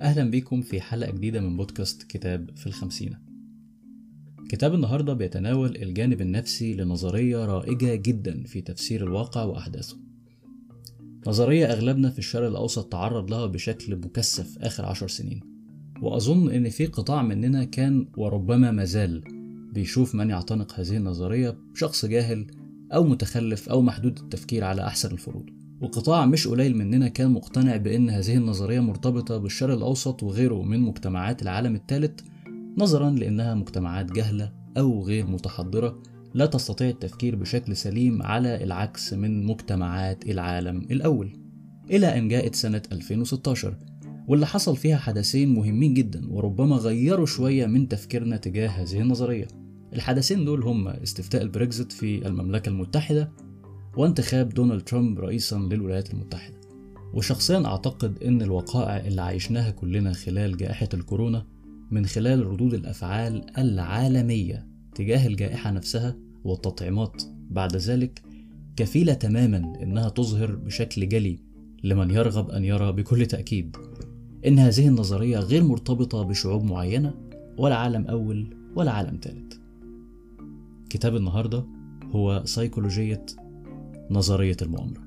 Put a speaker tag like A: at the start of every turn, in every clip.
A: أهلا بيكم في حلقة جديدة من بودكاست كتاب في الخمسينة كتاب النهاردة بيتناول الجانب النفسي لنظرية رائجة جدا في تفسير الواقع وأحداثه نظرية أغلبنا في الشرق الأوسط تعرض لها بشكل مكثف آخر عشر سنين وأظن إن في قطاع مننا كان وربما مازال بيشوف من يعتنق هذه النظرية شخص جاهل أو متخلف أو محدود التفكير على أحسن الفروض وقطاع مش قليل مننا كان مقتنع بأن هذه النظرية مرتبطة بالشرق الأوسط وغيره من مجتمعات العالم الثالث نظرا لأنها مجتمعات جهلة أو غير متحضرة لا تستطيع التفكير بشكل سليم على العكس من مجتمعات العالم الأول إلى أن جاءت سنة 2016 واللي حصل فيها حدثين مهمين جدا وربما غيروا شوية من تفكيرنا تجاه هذه النظرية الحدثين دول هما استفتاء البريكزت في المملكة المتحدة وانتخاب دونالد ترامب رئيسا للولايات المتحدة وشخصيا أعتقد أن الوقائع اللي عايشناها كلنا خلال جائحة الكورونا من خلال ردود الأفعال العالمية تجاه الجائحة نفسها والتطعيمات بعد ذلك كفيلة تماما أنها تظهر بشكل جلي لمن يرغب أن يرى بكل تأكيد إن هذه النظرية غير مرتبطة بشعوب معينة ولا عالم أول ولا عالم ثالث كتاب النهاردة هو سيكولوجية نظرية المؤامرة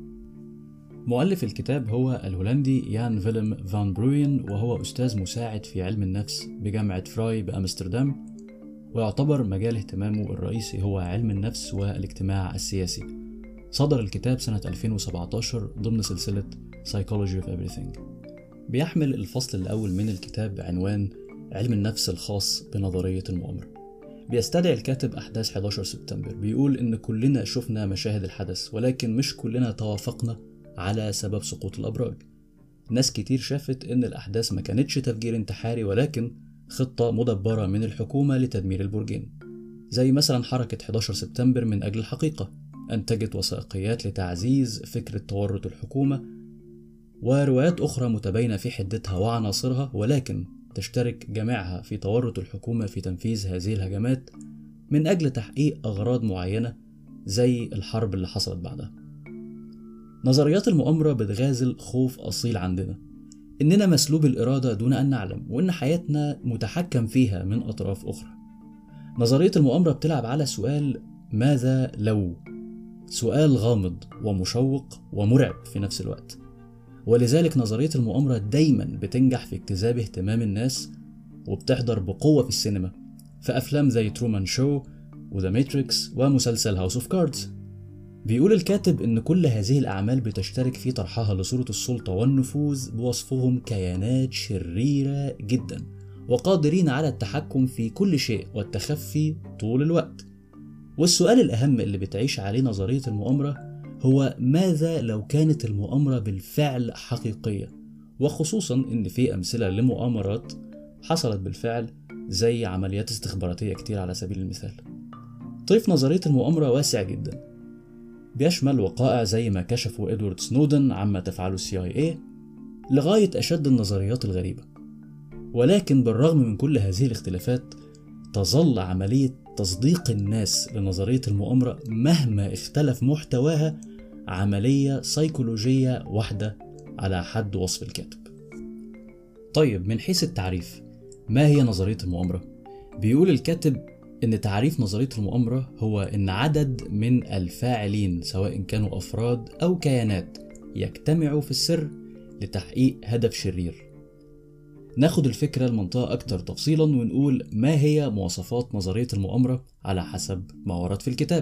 A: مؤلف الكتاب هو الهولندي يان فيلم فان بروين وهو أستاذ مساعد في علم النفس بجامعة فراي بأمستردام ويعتبر مجال اهتمامه الرئيسي هو علم النفس والاجتماع السياسي صدر الكتاب سنة 2017 ضمن سلسلة Psychology of Everything بيحمل الفصل الأول من الكتاب عنوان علم النفس الخاص بنظرية المؤامرة بيستدعي الكاتب أحداث 11 سبتمبر بيقول إن كلنا شفنا مشاهد الحدث ولكن مش كلنا توافقنا على سبب سقوط الأبراج ناس كتير شافت إن الأحداث ما كانتش تفجير انتحاري ولكن خطة مدبرة من الحكومة لتدمير البرجين زي مثلا حركة 11 سبتمبر من أجل الحقيقة أنتجت وثائقيات لتعزيز فكرة تورط الحكومة وروايات أخرى متباينة في حدتها وعناصرها ولكن تشترك جميعها في تورط الحكومة في تنفيذ هذه الهجمات من أجل تحقيق أغراض معينة زي الحرب اللي حصلت بعدها نظريات المؤامرة بتغازل خوف أصيل عندنا إننا مسلوب الإرادة دون أن نعلم وإن حياتنا متحكم فيها من أطراف أخرى نظرية المؤامرة بتلعب على سؤال ماذا لو سؤال غامض ومشوق ومرعب في نفس الوقت ولذلك نظرية المؤامرة دايما بتنجح في اجتذاب اهتمام الناس وبتحضر بقوة في السينما في أفلام زي ترومان شو وذا ماتريكس ومسلسل هاوس اوف كاردز بيقول الكاتب إن كل هذه الأعمال بتشترك في طرحها لصورة السلطة والنفوذ بوصفهم كيانات شريرة جدا وقادرين على التحكم في كل شيء والتخفي طول الوقت والسؤال الأهم اللي بتعيش عليه نظرية المؤامرة هو ماذا لو كانت المؤامرة بالفعل حقيقية وخصوصا إن في أمثلة لمؤامرات حصلت بالفعل زي عمليات استخباراتية كتير على سبيل المثال طيف نظرية المؤامرة واسع جدا بيشمل وقائع زي ما كشفوا إدوارد سنودن عما تفعله السي اي اي لغاية أشد النظريات الغريبة ولكن بالرغم من كل هذه الاختلافات تظل عملية تصديق الناس لنظرية المؤامرة مهما اختلف محتواها عملية سيكولوجية واحدة على حد وصف الكاتب. طيب من حيث التعريف ما هي نظرية المؤامرة؟ بيقول الكاتب إن تعريف نظرية المؤامرة هو إن عدد من الفاعلين سواء كانوا أفراد أو كيانات يجتمعوا في السر لتحقيق هدف شرير ناخد الفكرة لمنطقة أكتر تفصيلا ونقول ما هي مواصفات نظرية المؤامرة على حسب ما ورد في الكتاب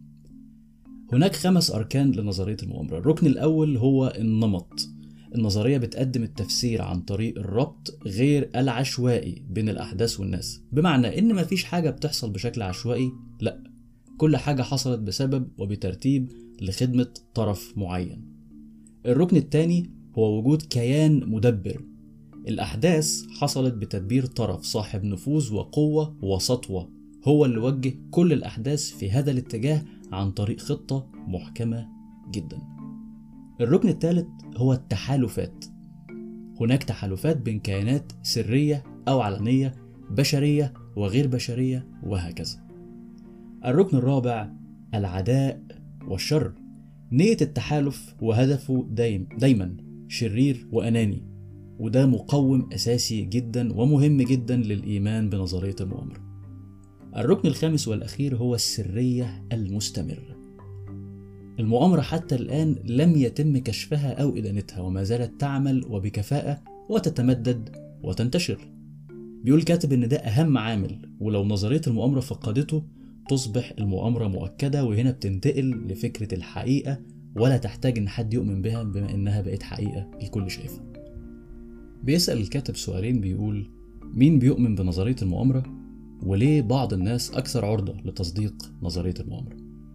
A: هناك خمس أركان لنظرية المؤامرة الركن الأول هو النمط النظرية بتقدم التفسير عن طريق الربط غير العشوائي بين الأحداث والناس بمعنى إن مفيش حاجة بتحصل بشكل عشوائي لأ كل حاجة حصلت بسبب وبترتيب لخدمة طرف معين الركن الثاني هو وجود كيان مدبر الأحداث حصلت بتدبير طرف صاحب نفوذ وقوة وسطوة هو اللي وجه كل الأحداث في هذا الاتجاه عن طريق خطة محكمة جدا الركن الثالث هو التحالفات هناك تحالفات بين كيانات سرية أو علنية بشرية وغير بشرية وهكذا الركن الرابع العداء والشر نية التحالف وهدفه دايم دايما شرير وأناني وده مقوم أساسي جدا ومهم جدا للإيمان بنظرية المؤامرة الركن الخامس والأخير هو السرية المستمرة المؤامرة حتى الآن لم يتم كشفها أو إدانتها وما زالت تعمل وبكفاءة وتتمدد وتنتشر بيقول الكاتب إن ده أهم عامل ولو نظرية المؤامرة فقدته تصبح المؤامرة مؤكدة وهنا بتنتقل لفكرة الحقيقة ولا تحتاج إن حد يؤمن بها بما إنها بقت حقيقة الكل شايفها بيسأل الكاتب سؤالين بيقول مين بيؤمن بنظرية المؤامرة وليه بعض الناس أكثر عرضة لتصديق نظرية المؤامرة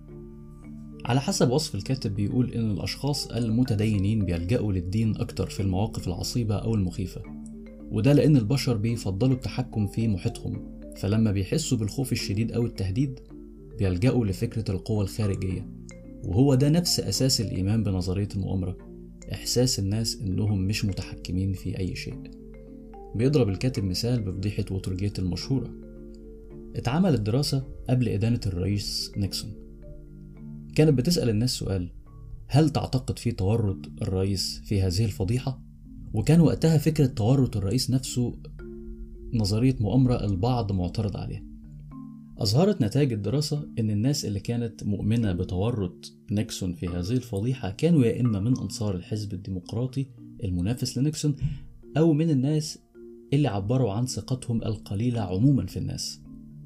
A: على حسب وصف الكاتب بيقول إن الأشخاص المتدينين بيلجأوا للدين أكتر في المواقف العصيبة أو المخيفة وده لأن البشر بيفضلوا التحكم في محيطهم فلما بيحسوا بالخوف الشديد أو التهديد بيلجأوا لفكرة القوة الخارجية وهو ده نفس أساس الإيمان بنظرية المؤامرة إحساس الناس إنهم مش متحكمين في أي شيء بيضرب الكاتب مثال بفضيحة ووترجيت المشهورة اتعملت دراسة قبل إدانة الرئيس نيكسون كانت بتسأل الناس سؤال هل تعتقد في تورط الرئيس في هذه الفضيحة؟ وكان وقتها فكرة تورط الرئيس نفسه نظرية مؤامرة البعض معترض عليها أظهرت نتائج الدراسة إن الناس اللي كانت مؤمنة بتورط نيكسون في هذه الفضيحة كانوا يا إما من أنصار الحزب الديمقراطي المنافس لنيكسون أو من الناس اللي عبروا عن ثقتهم القليلة عموما في الناس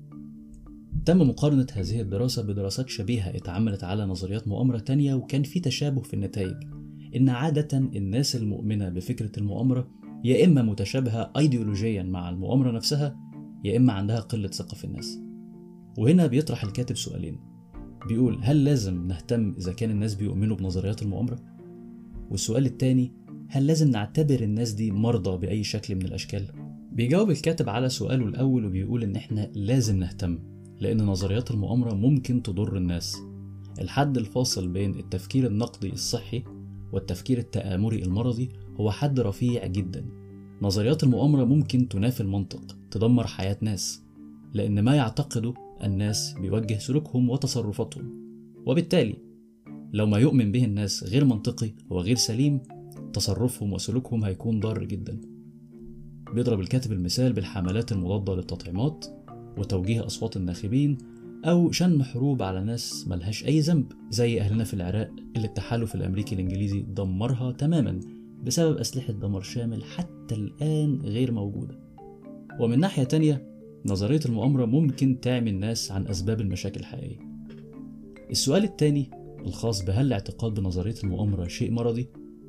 A: تم مقارنة هذه الدراسة بدراسات شبيهة اتعملت على نظريات مؤامرة تانية وكان في تشابه في النتائج إن عادة الناس المؤمنة بفكرة المؤامرة يا إما متشابهة أيديولوجيا مع المؤامرة نفسها يا إما عندها قلة ثقة في الناس وهنا بيطرح الكاتب سؤالين بيقول هل لازم نهتم إذا كان الناس بيؤمنوا بنظريات المؤامرة؟ والسؤال التاني هل لازم نعتبر الناس دي مرضى بأي شكل من الأشكال؟ بيجاوب الكاتب على سؤاله الأول وبيقول إن إحنا لازم نهتم لأن نظريات المؤامرة ممكن تضر الناس الحد الفاصل بين التفكير النقدي الصحي والتفكير التآمري المرضي هو حد رفيع جدا نظريات المؤامرة ممكن تنافي المنطق تدمر حياة ناس لأن ما يعتقده الناس بيوجه سلوكهم وتصرفاتهم وبالتالي لو ما يؤمن به الناس غير منطقي وغير سليم تصرفهم وسلوكهم هيكون ضار جدا بيضرب الكاتب المثال بالحملات المضادة للتطعيمات وتوجيه أصوات الناخبين أو شن حروب على ناس ملهاش أي ذنب زي أهلنا في العراق اللي التحالف الأمريكي الإنجليزي دمرها تماما بسبب أسلحة دمار شامل حتى الآن غير موجودة ومن ناحية تانية نظرية المؤامرة ممكن تعمي الناس عن أسباب المشاكل الحقيقية السؤال التاني الخاص بهل الاعتقاد بنظرية المؤامرة شيء مرضي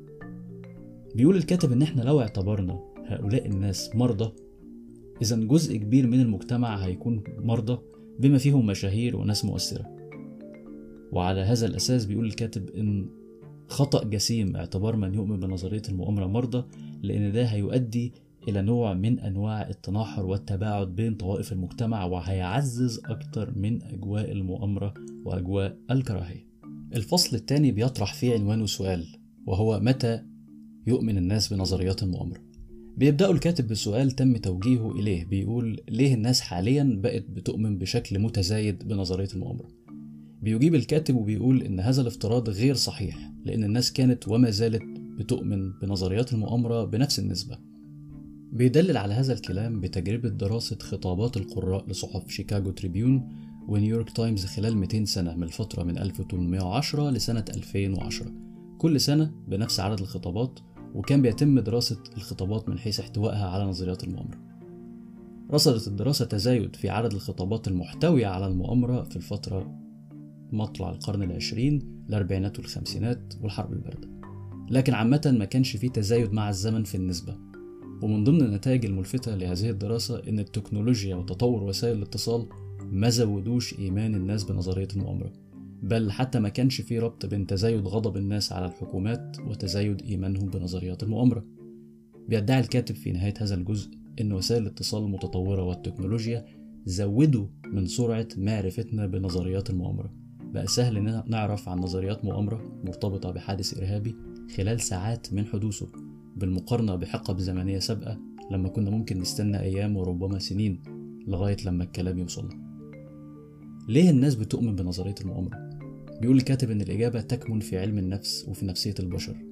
A: بيقول الكاتب إن إحنا لو اعتبرنا هؤلاء الناس مرضى إذا جزء كبير من المجتمع هيكون مرضى بما فيهم مشاهير وناس مؤثرة وعلى هذا الأساس بيقول الكاتب إن خطأ جسيم اعتبار من يؤمن بنظرية المؤامرة مرضى لأن ده هيؤدي إلى نوع من أنواع التناحر والتباعد بين طوائف المجتمع وهيعزز أكتر من أجواء المؤامرة وأجواء الكراهية الفصل الثاني بيطرح فيه عنوانه سؤال وهو متى يؤمن الناس بنظريات المؤامرة بيبدأوا الكاتب بسؤال تم توجيهه إليه بيقول ليه الناس حاليا بقت بتؤمن بشكل متزايد بنظرية المؤامرة بيجيب الكاتب وبيقول إن هذا الافتراض غير صحيح لأن الناس كانت وما زالت بتؤمن بنظريات المؤامرة بنفس النسبة بيدلل على هذا الكلام بتجربة دراسة خطابات القراء لصحف شيكاغو تريبيون ونيويورك تايمز خلال 200 سنة من الفترة من 1810 لسنة 2010 كل سنة بنفس عدد الخطابات وكان بيتم دراسة الخطابات من حيث احتوائها على نظريات المؤامرة رصدت الدراسة تزايد في عدد الخطابات المحتوية على المؤامرة في الفترة مطلع القرن العشرين الأربعينات والخمسينات والحرب الباردة لكن عامة ما كانش فيه تزايد مع الزمن في النسبة ومن ضمن النتائج الملفتة لهذه الدراسة إن التكنولوجيا وتطور وسائل الاتصال ما زودوش إيمان الناس بنظرية المؤامرة بل حتى ما كانش في ربط بين تزايد غضب الناس على الحكومات وتزايد إيمانهم بنظريات المؤامرة بيدعي الكاتب في نهاية هذا الجزء إن وسائل الاتصال المتطورة والتكنولوجيا زودوا من سرعة معرفتنا بنظريات المؤامرة بقى سهل إننا نعرف عن نظريات مؤامرة مرتبطة بحادث إرهابي خلال ساعات من حدوثه بالمقارنة بحقب زمنية سابقة لما كنا ممكن نستنى أيام وربما سنين لغاية لما الكلام يوصلنا ليه الناس بتؤمن بنظرية المؤامرة؟ بيقول الكاتب إن الإجابة تكمن في علم النفس وفي نفسية البشر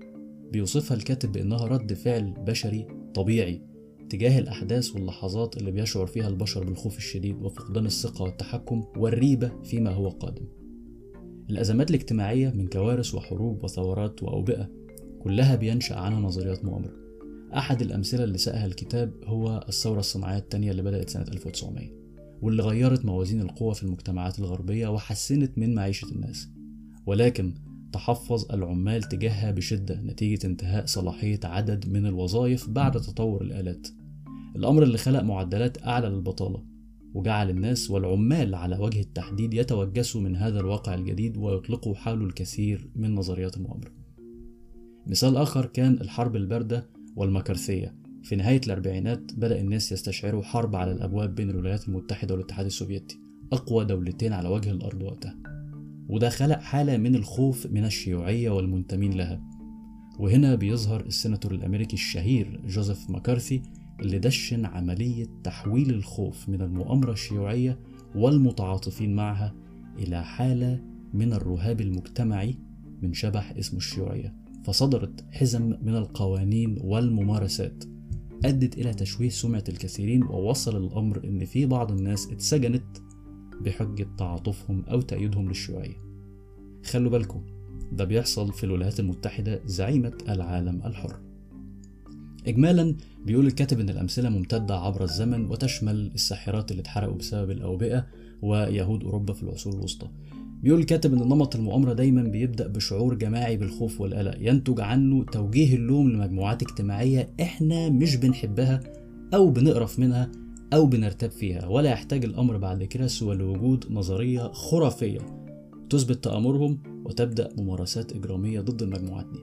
A: بيوصفها الكاتب بأنها رد فعل بشري طبيعي تجاه الأحداث واللحظات اللي بيشعر فيها البشر بالخوف الشديد وفقدان الثقة والتحكم والريبة فيما هو قادم الأزمات الاجتماعية من كوارث وحروب وثورات وأوبئة كلها بينشأ عنها نظريات مؤامرة أحد الأمثلة اللي ساقها الكتاب هو الثورة الصناعية الثانية اللي بدأت سنة 1900 واللي غيرت موازين القوى في المجتمعات الغربية وحسنت من معيشة الناس ولكن تحفظ العمال تجاهها بشدة نتيجة انتهاء صلاحية عدد من الوظائف بعد تطور الآلات الأمر اللي خلق معدلات أعلى للبطالة وجعل الناس والعمال على وجه التحديد يتوجسوا من هذا الواقع الجديد ويطلقوا حوله الكثير من نظريات المؤامرة مثال آخر كان الحرب الباردة والمكارثية في نهاية الأربعينات بدأ الناس يستشعروا حرب على الأبواب بين الولايات المتحدة والاتحاد السوفيتي أقوى دولتين على وجه الأرض وقتها وده خلق حالة من الخوف من الشيوعية والمنتمين لها وهنا بيظهر السيناتور الأمريكي الشهير جوزيف مكارثي اللي دشن عملية تحويل الخوف من المؤامرة الشيوعية والمتعاطفين معها إلى حالة من الرهاب المجتمعي من شبح اسمه الشيوعية فصدرت حزم من القوانين والممارسات أدت إلى تشويه سمعة الكثيرين ووصل الأمر إن في بعض الناس اتسجنت بحجة تعاطفهم أو تأييدهم للشيوعية خلوا بالكم ده بيحصل في الولايات المتحدة زعيمة العالم الحر إجمالا بيقول الكاتب إن الأمثلة ممتدة عبر الزمن وتشمل الساحرات اللي اتحرقوا بسبب الأوبئة ويهود أوروبا في العصور الوسطى بيقول الكاتب إن نمط المؤامرة دايما بيبدأ بشعور جماعي بالخوف والقلق ينتج عنه توجيه اللوم لمجموعات اجتماعية إحنا مش بنحبها أو بنقرف منها أو بنرتاب فيها ولا يحتاج الأمر بعد كده سوى لوجود نظرية خرافية تثبت تآمرهم وتبدأ ممارسات إجرامية ضد المجموعات دي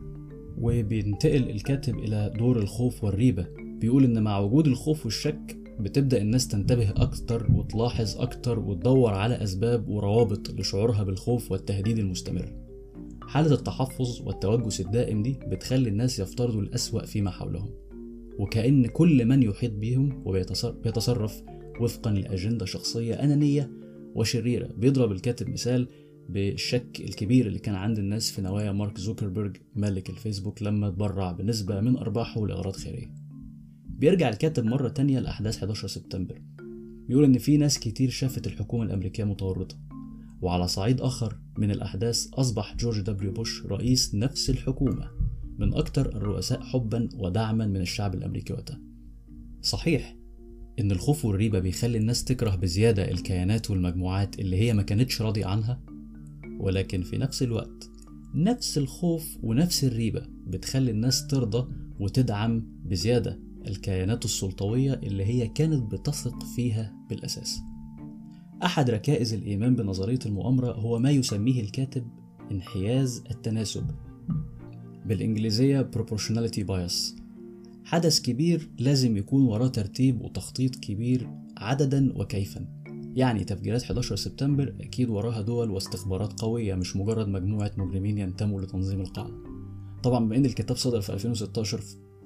A: وبينتقل الكاتب إلى دور الخوف والريبة بيقول إن مع وجود الخوف والشك بتبدأ الناس تنتبه أكتر وتلاحظ أكتر وتدور على أسباب وروابط لشعورها بالخوف والتهديد المستمر حالة التحفظ والتوجس الدائم دي بتخلي الناس يفترضوا الأسوأ فيما حولهم وكأن كل من يحيط بهم وبيتصرف وفقا لأجندة شخصية أنانية وشريرة بيضرب الكاتب مثال بالشك الكبير اللي كان عند الناس في نوايا مارك زوكربيرج مالك الفيسبوك لما تبرع بنسبة من أرباحه لأغراض خيرية بيرجع الكاتب مرة تانية لأحداث 11 سبتمبر بيقول إن في ناس كتير شافت الحكومة الأمريكية متورطة وعلى صعيد آخر من الأحداث أصبح جورج دبليو بوش رئيس نفس الحكومة من أكثر الرؤساء حبا ودعما من الشعب الأمريكي وقتها صحيح إن الخوف والريبة بيخلي الناس تكره بزيادة الكيانات والمجموعات اللي هي ما كانتش راضية عنها ولكن في نفس الوقت نفس الخوف ونفس الريبة بتخلي الناس ترضى وتدعم بزيادة الكيانات السلطوية اللي هي كانت بتثق فيها بالأساس أحد ركائز الإيمان بنظرية المؤامرة هو ما يسميه الكاتب انحياز التناسب بالإنجليزية proportionality bias حدث كبير لازم يكون وراه ترتيب وتخطيط كبير عددا وكيفا يعني تفجيرات 11 سبتمبر أكيد وراها دول واستخبارات قوية مش مجرد مجموعة مجرمين ينتموا لتنظيم القاعدة طبعا بما إن الكتاب صدر في 2016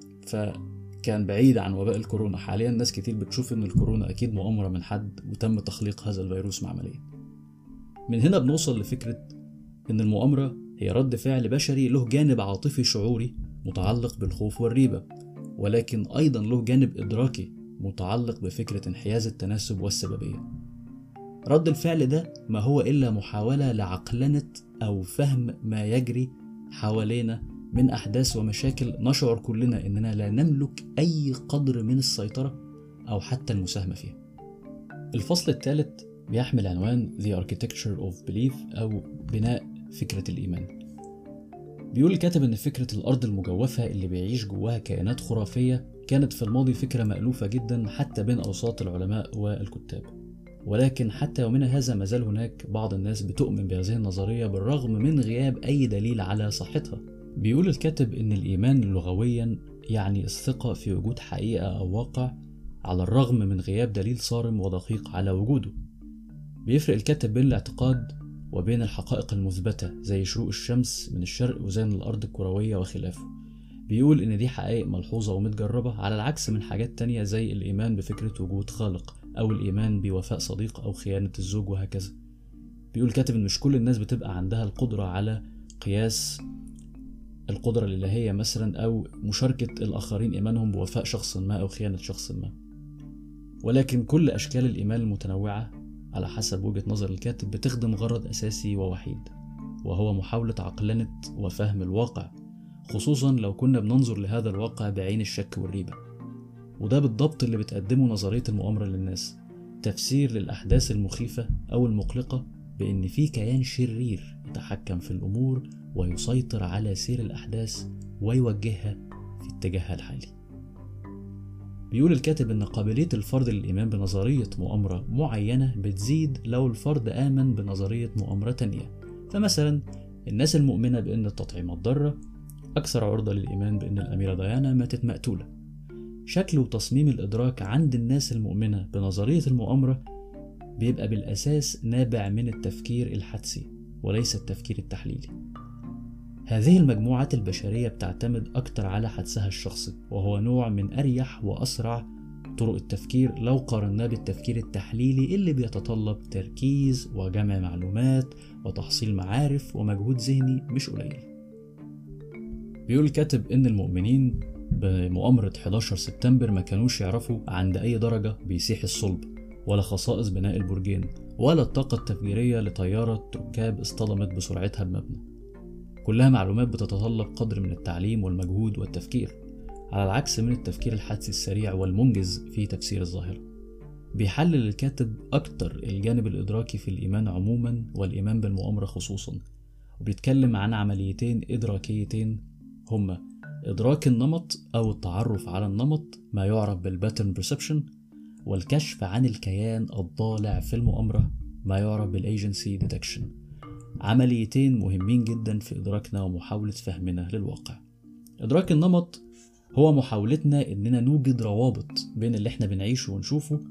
A: فكان بعيد عن وباء الكورونا حاليا ناس كتير بتشوف إن الكورونا أكيد مؤامرة من حد وتم تخليق هذا الفيروس معمليا من هنا بنوصل لفكرة إن المؤامرة هي رد فعل بشري له جانب عاطفي شعوري متعلق بالخوف والريبة ولكن أيضا له جانب إدراكي متعلق بفكرة انحياز التناسب والسببية رد الفعل ده ما هو إلا محاولة لعقلنة أو فهم ما يجري حوالينا من أحداث ومشاكل نشعر كلنا إننا لا نملك أي قدر من السيطرة أو حتى المساهمة فيها الفصل الثالث بيحمل عنوان The Architecture of Belief أو بناء فكرة الإيمان بيقول الكاتب إن فكرة الأرض المجوفة اللي بيعيش جواها كائنات خرافية كانت في الماضي فكرة مألوفة جدا حتى بين أوساط العلماء والكتاب ولكن حتى يومنا هذا ما زال هناك بعض الناس بتؤمن بهذه النظرية بالرغم من غياب أي دليل على صحتها بيقول الكاتب إن الإيمان لغويا يعني الثقة في وجود حقيقة أو واقع على الرغم من غياب دليل صارم ودقيق على وجوده بيفرق الكاتب بين الاعتقاد وبين الحقائق المثبتة زي شروق الشمس من الشرق وزين الأرض الكروية وخلافه بيقول إن دي حقائق ملحوظة ومتجربة على العكس من حاجات تانية زي الإيمان بفكرة وجود خالق أو الإيمان بوفاء صديق أو خيانة الزوج وهكذا بيقول كاتب إن مش كل الناس بتبقى عندها القدرة على قياس القدرة الإلهية مثلا أو مشاركة الآخرين إيمانهم بوفاء شخص ما أو خيانة شخص ما ولكن كل أشكال الإيمان المتنوعة على حسب وجهة نظر الكاتب بتخدم غرض أساسي ووحيد وهو محاولة عقلنة وفهم الواقع خصوصا لو كنا بننظر لهذا الواقع بعين الشك والريبة وده بالضبط اللي بتقدمه نظرية المؤامرة للناس تفسير للأحداث المخيفة أو المقلقة بإن في كيان شرير يتحكم في الأمور ويسيطر على سير الأحداث ويوجهها في اتجاهها الحالي بيقول الكاتب إن قابلية الفرد للإيمان بنظرية مؤامرة معينة بتزيد لو الفرد آمن بنظرية مؤامرة تانية فمثلا الناس المؤمنة بأن التطعيمات ضارة أكثر عرضة للإيمان بأن الأميرة ديانا ماتت مقتولة شكل وتصميم الإدراك عند الناس المؤمنة بنظرية المؤامرة بيبقى بالأساس نابع من التفكير الحدسي وليس التفكير التحليلي هذه المجموعات البشرية بتعتمد أكتر على حدسها الشخصي وهو نوع من أريح وأسرع طرق التفكير لو قارناه بالتفكير التحليلي اللي بيتطلب تركيز وجمع معلومات وتحصيل معارف ومجهود ذهني مش قليل بيقول الكاتب إن المؤمنين بمؤامرة 11 سبتمبر ما كانوش يعرفوا عند أي درجة بيسيح الصلب ولا خصائص بناء البرجين ولا الطاقة التفجيرية لطيارة ركاب اصطدمت بسرعتها بمبنى كلها معلومات بتتطلب قدر من التعليم والمجهود والتفكير على العكس من التفكير الحدسي السريع والمنجز في تفسير الظاهرة بيحلل الكاتب أكتر الجانب الإدراكي في الإيمان عموما والإيمان بالمؤامرة خصوصا وبيتكلم عن عمليتين إدراكيتين هما إدراك النمط أو التعرف على النمط ما يعرف بالباترن برسبشن والكشف عن الكيان الضالع في المؤامرة ما يعرف بالايجنسي ديتكشن عمليتين مهمين جدا في إدراكنا ومحاولة فهمنا للواقع إدراك النمط هو محاولتنا إننا نوجد روابط بين اللي إحنا بنعيشه ونشوفه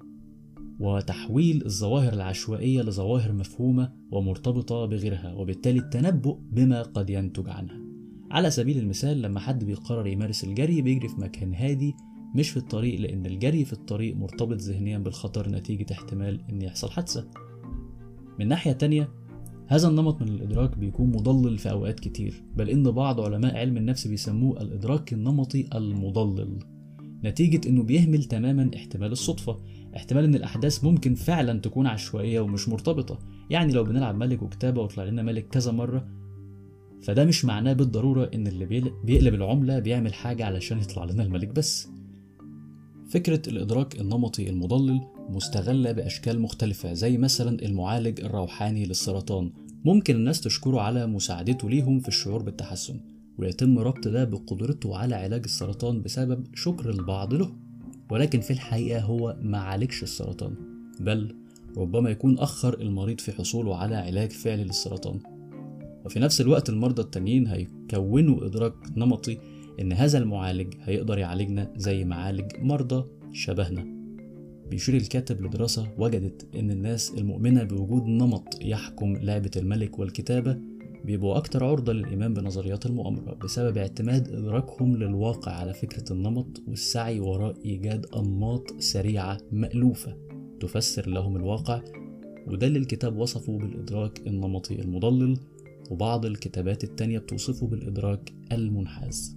A: وتحويل الظواهر العشوائية لظواهر مفهومة ومرتبطة بغيرها وبالتالي التنبؤ بما قد ينتج عنها على سبيل المثال لما حد بيقرر يمارس الجري بيجري في مكان هادي مش في الطريق لأن الجري في الطريق مرتبط ذهنيا بالخطر نتيجة احتمال إن يحصل حادثة من ناحية تانية هذا النمط من الإدراك بيكون مضلل في أوقات كتير بل إن بعض علماء علم النفس بيسموه الإدراك النمطي المضلل نتيجة إنه بيهمل تماما احتمال الصدفة احتمال إن الأحداث ممكن فعلا تكون عشوائية ومش مرتبطة يعني لو بنلعب ملك وكتابة وطلع لنا ملك كذا مرة فده مش معناه بالضرورة إن اللي بيقلب العملة بيعمل حاجة علشان يطلع لنا الملك بس فكرة الإدراك النمطي المضلل مستغلة بأشكال مختلفة زي مثلا المعالج الروحاني للسرطان ممكن الناس تشكره على مساعدته ليهم في الشعور بالتحسن ويتم ربط ده بقدرته على علاج السرطان بسبب شكر البعض له ولكن في الحقيقة هو ما عالجش السرطان بل ربما يكون أخر المريض في حصوله على علاج فعلي للسرطان وفي نفس الوقت المرضى التانيين هيكونوا إدراك نمطي إن هذا المعالج هيقدر يعالجنا زي ما عالج مرضى شبهنا بيشير الكاتب لدراسة وجدت إن الناس المؤمنة بوجود نمط يحكم لعبة الملك والكتابة بيبقوا أكتر عرضة للإيمان بنظريات المؤامرة بسبب اعتماد إدراكهم للواقع على فكرة النمط والسعي وراء إيجاد أنماط سريعة مألوفة تفسر لهم الواقع وده اللي الكتاب وصفه بالإدراك النمطي المضلل وبعض الكتابات التانية بتوصفه بالإدراك المنحاز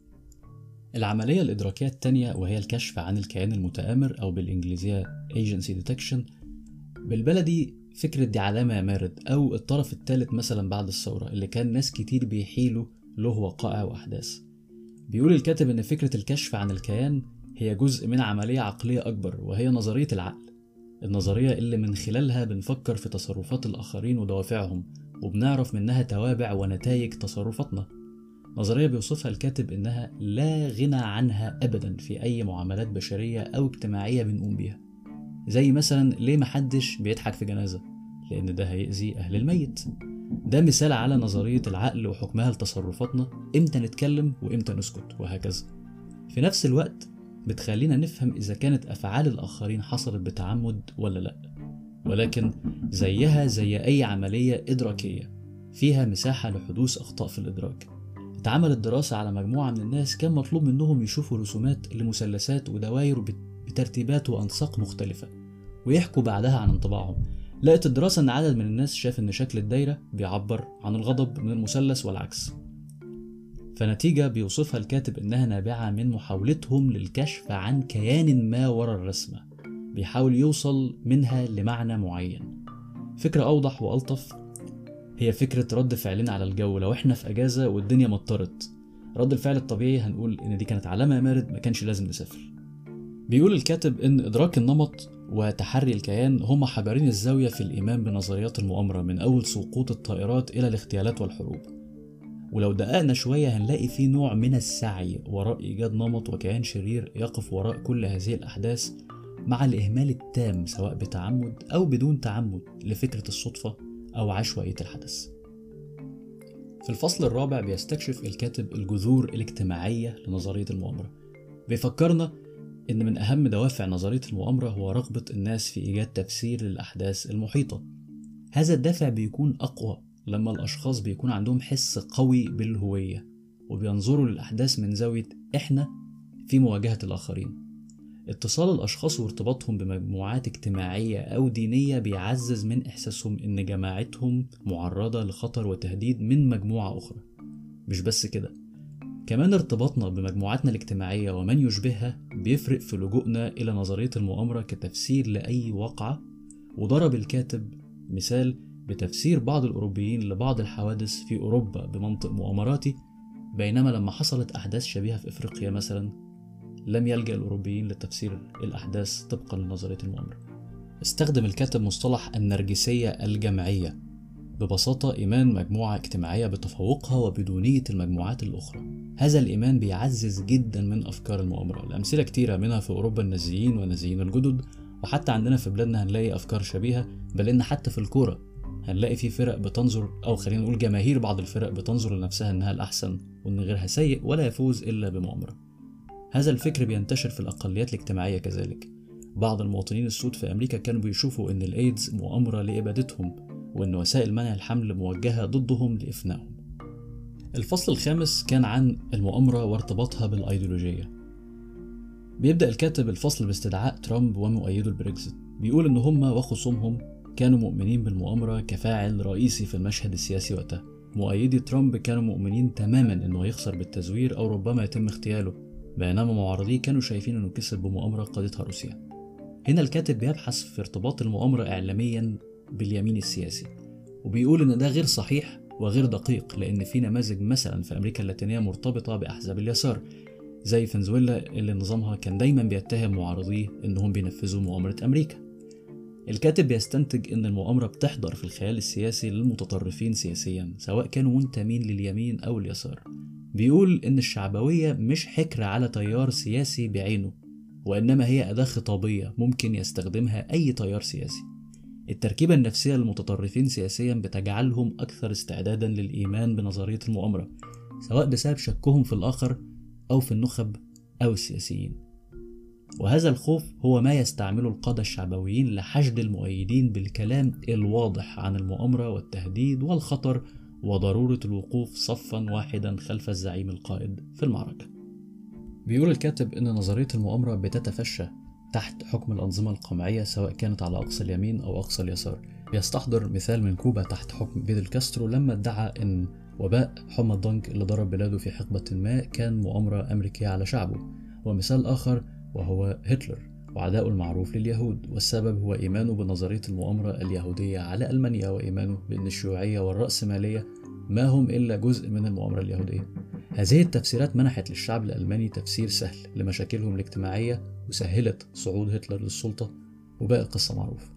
A: العملية الإدراكية التانية وهي الكشف عن الكيان المتآمر أو بالإنجليزية Agency Detection بالبلدي فكرة دي علامة يا مارد أو الطرف الثالث مثلا بعد الثورة اللي كان ناس كتير بيحيلوا له وقائع وأحداث بيقول الكاتب إن فكرة الكشف عن الكيان هي جزء من عملية عقلية أكبر وهي نظرية العقل النظرية اللي من خلالها بنفكر في تصرفات الآخرين ودوافعهم وبنعرف منها توابع ونتائج تصرفاتنا نظرية بيوصفها الكاتب إنها لا غنى عنها أبدا في أي معاملات بشرية أو اجتماعية بنقوم بيها زي مثلا ليه محدش بيضحك في جنازة لأن ده هيأذي أهل الميت ده مثال على نظرية العقل وحكمها لتصرفاتنا إمتى نتكلم وإمتى نسكت وهكذا في نفس الوقت بتخلينا نفهم إذا كانت أفعال الآخرين حصلت بتعمد ولا لأ ولكن زيها زي أي عملية إدراكية فيها مساحة لحدوث أخطاء في الإدراك اتعملت دراسة على مجموعة من الناس كان مطلوب منهم يشوفوا رسومات لمثلثات ودوائر بترتيبات وأنساق مختلفة ويحكوا بعدها عن انطباعهم لقت الدراسة إن عدد من الناس شاف إن شكل الدايرة بيعبر عن الغضب من المثلث والعكس فنتيجة بيوصفها الكاتب إنها نابعة من محاولتهم للكشف عن كيان ما وراء الرسمة بيحاول يوصل منها لمعنى معين فكرة أوضح وألطف هي فكرة رد فعلنا على الجو لو احنا في أجازة والدنيا مطرت رد الفعل الطبيعي هنقول إن دي كانت علامة يا مارد ما كانش لازم نسافر بيقول الكاتب إن إدراك النمط وتحري الكيان هما حجرين الزاوية في الإيمان بنظريات المؤامرة من أول سقوط الطائرات إلى الاغتيالات والحروب ولو دققنا شوية هنلاقي في نوع من السعي وراء إيجاد نمط وكيان شرير يقف وراء كل هذه الأحداث مع الإهمال التام سواء بتعمد أو بدون تعمد لفكرة الصدفة أو عشوائية الحدث. في الفصل الرابع بيستكشف الكاتب الجذور الاجتماعية لنظرية المؤامرة. بيفكرنا إن من أهم دوافع نظرية المؤامرة هو رغبة الناس في إيجاد تفسير للأحداث المحيطة. هذا الدافع بيكون أقوى لما الأشخاص بيكون عندهم حس قوي بالهوية وبينظروا للأحداث من زاوية إحنا في مواجهة الآخرين. اتصال الأشخاص وارتباطهم بمجموعات اجتماعية أو دينية بيعزز من إحساسهم إن جماعتهم معرضة لخطر وتهديد من مجموعة أخرى مش بس كده كمان ارتباطنا بمجموعاتنا الاجتماعية ومن يشبهها بيفرق في لجوءنا إلى نظرية المؤامرة كتفسير لأي واقعة وضرب الكاتب مثال بتفسير بعض الأوروبيين لبعض الحوادث في أوروبا بمنطق مؤامراتي بينما لما حصلت أحداث شبيهة في إفريقيا مثلا لم يلجأ الأوروبيين لتفسير الأحداث طبقا لنظرية المؤامرة استخدم الكاتب مصطلح النرجسية الجمعية ببساطة إيمان مجموعة اجتماعية بتفوقها وبدونية المجموعات الأخرى هذا الإيمان بيعزز جدا من أفكار المؤامرة الأمثلة كتيرة منها في أوروبا النازيين والنازيين الجدد وحتى عندنا في بلادنا هنلاقي أفكار شبيهة بل إن حتى في الكورة هنلاقي في فرق بتنظر أو خلينا نقول جماهير بعض الفرق بتنظر لنفسها إنها الأحسن وإن غيرها سيء ولا يفوز إلا بمؤامرة هذا الفكر بينتشر في الأقليات الاجتماعية كذلك بعض المواطنين السود في أمريكا كانوا بيشوفوا إن الإيدز مؤامرة لإبادتهم وإن وسائل منع الحمل موجهة ضدهم لإفنائهم الفصل الخامس كان عن المؤامرة وارتباطها بالأيديولوجية بيبدأ الكاتب الفصل باستدعاء ترامب ومؤيده البريكزيت بيقول إن هم وخصومهم كانوا مؤمنين بالمؤامرة كفاعل رئيسي في المشهد السياسي وقتها مؤيدي ترامب كانوا مؤمنين تماما إنه يخسر بالتزوير أو ربما يتم اغتياله بينما معارضيه كانوا شايفين انه كسب بمؤامرة قادتها روسيا هنا الكاتب بيبحث في ارتباط المؤامرة إعلاميا باليمين السياسي وبيقول إن ده غير صحيح وغير دقيق لأن في نماذج مثلا في أمريكا اللاتينية مرتبطة بأحزاب اليسار زي فنزويلا اللي نظامها كان دايما بيتهم معارضيه إنهم بينفذوا مؤامرة أمريكا الكاتب بيستنتج إن المؤامرة بتحضر في الخيال السياسي للمتطرفين سياسيا سواء كانوا منتمين لليمين أو اليسار بيقول إن الشعبوية مش حكر على تيار سياسي بعينه وإنما هي أداة خطابية ممكن يستخدمها أي تيار سياسي التركيبة النفسية للمتطرفين سياسيا بتجعلهم أكثر استعدادا للإيمان بنظرية المؤامرة سواء بسبب شكهم في الآخر أو في النخب أو السياسيين وهذا الخوف هو ما يستعمله القادة الشعبويين لحشد المؤيدين بالكلام الواضح عن المؤامرة والتهديد والخطر وضرورة الوقوف صفا واحدا خلف الزعيم القائد في المعركة بيقول الكاتب إن نظرية المؤامرة بتتفشى تحت حكم الأنظمة القمعية سواء كانت على أقصى اليمين أو أقصى اليسار بيستحضر مثال من كوبا تحت حكم فيدل كاسترو لما ادعى إن وباء حمى الضنك اللي ضرب بلاده في حقبة ما كان مؤامرة أمريكية على شعبه ومثال آخر وهو هتلر وعداؤه المعروف لليهود والسبب هو إيمانه بنظرية المؤامرة اليهودية على ألمانيا وإيمانه بأن الشيوعية والرأسمالية ما هم إلا جزء من المؤامرة اليهودية هذه التفسيرات منحت للشعب الألماني تفسير سهل لمشاكلهم الاجتماعية وسهلت صعود هتلر للسلطة وباقي القصة معروف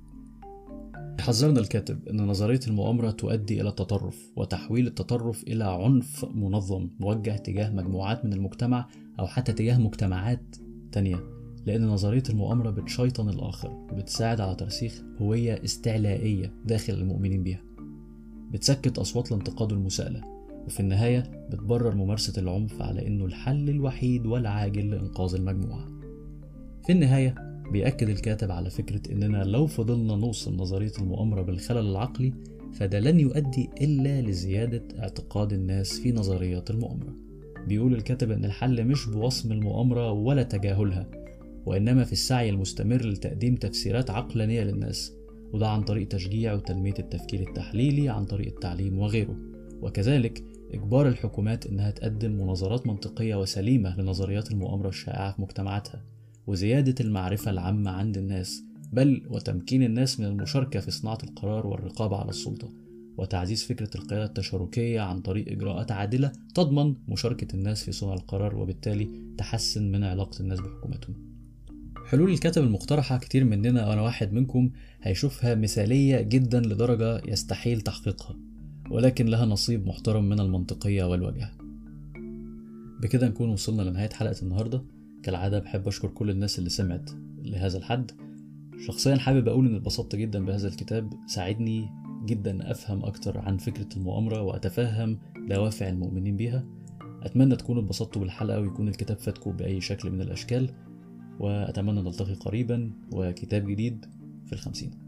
A: حذرنا الكاتب أن نظرية المؤامرة تؤدي إلى التطرف وتحويل التطرف إلى عنف منظم موجه تجاه مجموعات من المجتمع أو حتى تجاه مجتمعات تانية لأن نظرية المؤامرة بتشيطن الآخر وبتساعد على ترسيخ هوية استعلائية داخل المؤمنين بيها بتسكت أصوات الانتقاد والمساءلة وفي النهاية بتبرر ممارسة العنف على إنه الحل الوحيد والعاجل لإنقاذ المجموعة في النهاية بيأكد الكاتب على فكرة إننا لو فضلنا نوصل نظرية المؤامرة بالخلل العقلي فده لن يؤدي إلا لزيادة اعتقاد الناس في نظريات المؤامرة بيقول الكاتب إن الحل مش بوصم المؤامرة ولا تجاهلها وإنما في السعي المستمر لتقديم تفسيرات عقلانية للناس وده عن طريق تشجيع وتنمية التفكير التحليلي عن طريق التعليم وغيره وكذلك إجبار الحكومات إنها تقدم مناظرات منطقية وسليمة لنظريات المؤامرة الشائعة في مجتمعاتها وزيادة المعرفة العامة عند الناس بل وتمكين الناس من المشاركة في صناعة القرار والرقابة على السلطة وتعزيز فكرة القيادة التشاركية عن طريق إجراءات عادلة تضمن مشاركة الناس في صنع القرار وبالتالي تحسن من علاقة الناس بحكومتهم حلول الكتب المقترحة كتير مننا وأنا واحد منكم هيشوفها مثالية جدا لدرجة يستحيل تحقيقها ولكن لها نصيب محترم من المنطقية والوجه بكده نكون وصلنا لنهاية حلقة النهاردة كالعادة بحب أشكر كل الناس اللي سمعت لهذا الحد شخصيا حابب أقول إن اتبسطت جدا بهذا الكتاب ساعدني جدا أفهم أكتر عن فكرة المؤامرة وأتفهم دوافع المؤمنين بيها أتمنى تكونوا اتبسطتوا بالحلقة ويكون الكتاب فاتكم بأي شكل من الأشكال وأتمنى نلتقي قريبا وكتاب جديد في الخمسين